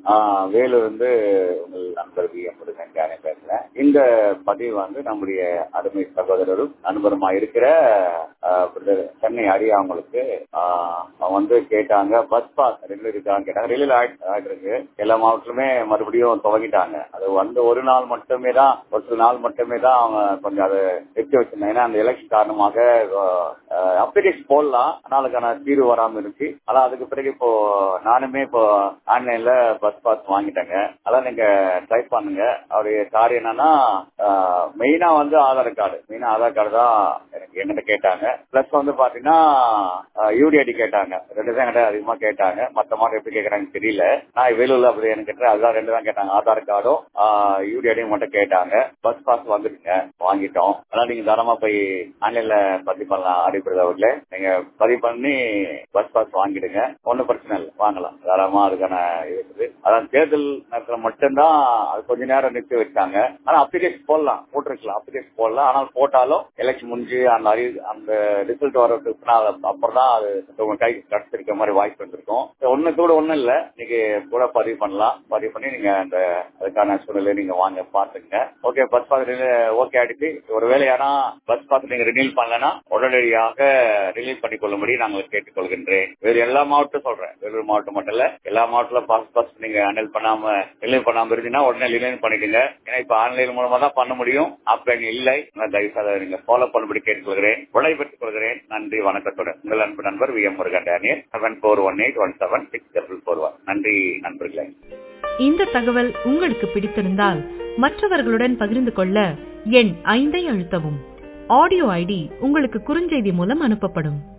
ஆஹ் வேலூர் வந்து உங்கள் நண்பர் வி எம் முருகன் ஜானே பேசுறேன் இந்த பதிவு வந்து நம்முடைய அருமை சகோதரரும் நண்பருமா இருக்கிற ஆஹ் brother சென்னை அரியாமலுக்கு ஆஹ் அவங்க வந்து கேட்டாங்க பஸ் பாஸ் ரெண்டு இருக்காங்க கேட்டாங்க ரெயில் ஆயிட்டு எல்லா மாவட்டத்திலுமே மறுபடியும் துவங்கிட்டாங்க அது வந்து ஒரு நாள் மட்டுமே தான் ஒரு சில நாள் மட்டுமே தான் அவங்க கொஞ்சம் அதை எடுத்து வச்சிருந்தாங்க ஏன்னா அந்த எலெக்ஷன் காரணமாக அப்ளிகேஷன் போடலாம் ஆனால் அதுக்கான தீர்வு வராம இருக்கு ஆனா அதுக்கு பிறகு இப்போ நானுமே இப்போ ஆன்லைன்ல பஸ் பாஸ் வாங்கிட்டேங்க அதான் நீங்க ட்ரை பண்ணுங்க அவருடைய காரியம் என்னன்னா மெயினா வந்து ஆதார் கார்டு மெயினா ஆதார் கார்டு தான் எனக்கு என்கிட்ட கேட்டாங்க பிளஸ் வந்து பாத்தீங்கன்னா யூடிஐடி கேட்டாங்க ரெண்டு தான் என்கிட்ட அதிகமா கேட்டாங்க மத்த மாதிரி எப்படி கேட்கறாங்க தெரியல நான் வேலூர்ல அப்படி எனக்கு கேட்டேன் அதுதான் ரெண்டு தான் கேட்டாங்க ஆதார் கார்டும் யூடிஐடியும் மட்டும் கேட்டாங்க பஸ் பாஸ் வந்துருங்க வாங்கிட்டோம் அதான் நீங்க தாராளமா போய் ஆன்லைன்ல பதிவு பண்ணலாம் அடிப்படை அவர்களே நீங்க பதிவு பண்ணி பஸ் பாஸ் வாங்கிடுங்க ஒன்னும் பிரச்சனை இல்லை வாங்கலாம் தாராளமா அதுக்கான இது இருக்குது அதான் தேர்தல் நேரத்துல மட்டும்தான் அது கொஞ்ச நேரம் நிறுத்தி வச்சாங்க ஆனா அப்ளிகேஷன் போடலாம் போட்டிருக்கலாம் அப்ளிகேஷன் போடலாம் ஆனால் போட்டாலும் எலெக்ஷன் முடிஞ்சு அந்த அறி அந்த ரிசல்ட் வர்றதுக்கு அப்புறம் தான் அது உங்க கை கிடைச்சிருக்க மாதிரி வாய்ப்பு இருந்திருக்கும் ஒண்ணு கூட ஒண்ணும் இல்ல நீங்க கூட பதிவு பண்ணலாம் பதிவு பண்ணி நீங்க அந்த அதுக்கான சூழ்நிலை நீங்க வாங்க பாத்துங்க ஓகே பஸ் பாஸ் ஓகே ஆயிடுச்சு ஒருவேளை யாரா பஸ் பாஸ் நீங்க ரினியூல் பண்ணலன்னா உடனடியாக ரினியூல் பண்ணி கொள்ளும்படி நாங்கள் கேட்டுக்கொள்கின்றேன் வேறு எல்லா மாவட்டம் சொல்றேன் வேலூர் மாவட்டம் மட்டும் இல்ல எல்லா மாவட்டத்துல பாஸ் பாஸ் நீங்க ஹேண்டில் பண்ணாம ரினியூல் பண்ணாம இருந்தீங்கன்னா உடனே ரினியூல் பண்ணிடுங்க ஏன்னா இப்ப ஆன்லைன் மூலமா தான் பண்ண முடியும் ஆப்லைன் இல்லை தயவுசெய்து நீங்க ஃபாலோ பண்ணும்படி கேட்டுக்கொள்கிறேன் விடைபெற்றுக் கொள்கிறேன் நன்றி வணக்கத்துடன் உங்கள் அன்பு நண்பர் V M Murugan Daniel seven four one eight one seven six double four one நன்றி நண்பர்களே இந்த தகவல் உங்களுக்கு பிடித்திருந்தால் மற்றவர்களுடன் பகிர்ந்து கொள்ள எண் ஐந்தை அழுத்தவும் ஆடியோ ஐடி உங்களுக்கு குறுஞ்செய்தி மூலம் அனுப்பப்படும்